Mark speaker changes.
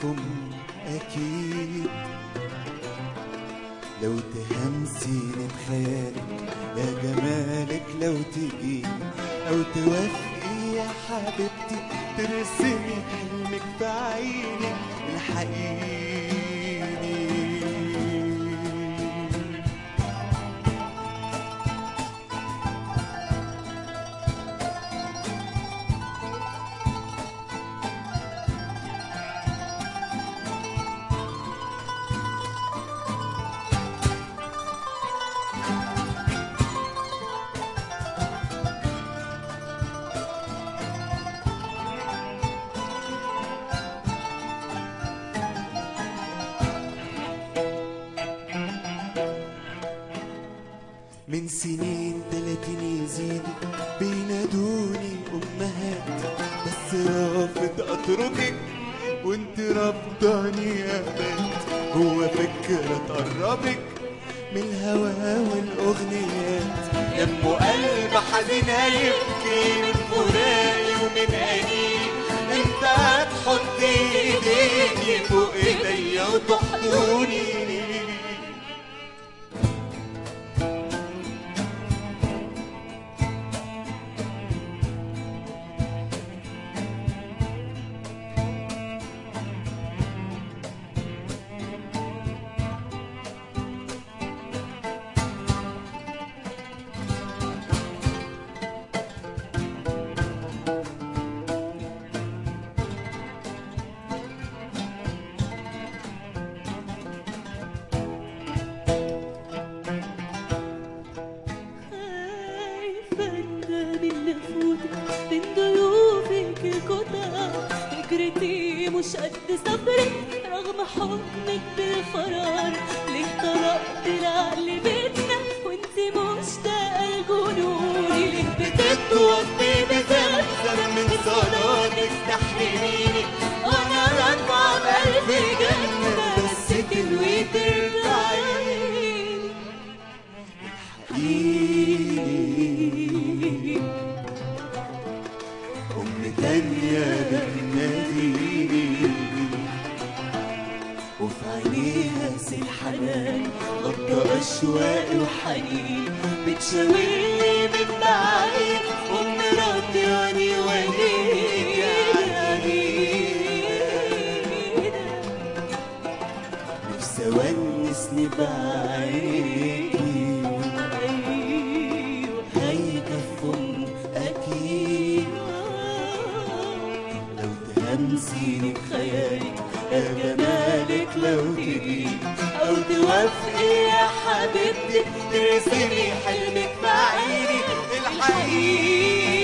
Speaker 1: بينكم أكيد لو تهمسيني بخيالك يا جمالك لو تجي أو توافقي يا حبيبتي ترسمي حلمك في عيني الحقيقي من سنين تلاتين يزيدوا بينادوني أمهات بس رافض أتركك وانت رافضاني يا بنت هو فكرة تقربك من الهوى والأغنيات يمو قلب حزين هيبكي من فراقي ومن أنيني انت هتحط ايديكي فوق ايديا وتحضني
Speaker 2: خايفة انت من نفوتك من ضيوفك الكتاب فكرتي مش قد صبرك رغم حكمك بالقرار ليه طلقت العقل بيتنا وانت مشتاقة لجنوني ليه
Speaker 1: بتتوضي بزمزم من صلاتك تحرميني وانا راجعة بألف جنة بس تنوي ترجعيني حقيقي أم تانية بتناديني وفي عينيها سيل حنان غطى أشواقي وحنين بتشاورني من بعيد أم راضياني وليك نفسي أونسني بعينيكي هيكفهم أكيد لو تهمسيني بخيالك يا جمالك لو تجي أو توافقي يا حبيبتي ترسمي حلمك في عيني الحقيقي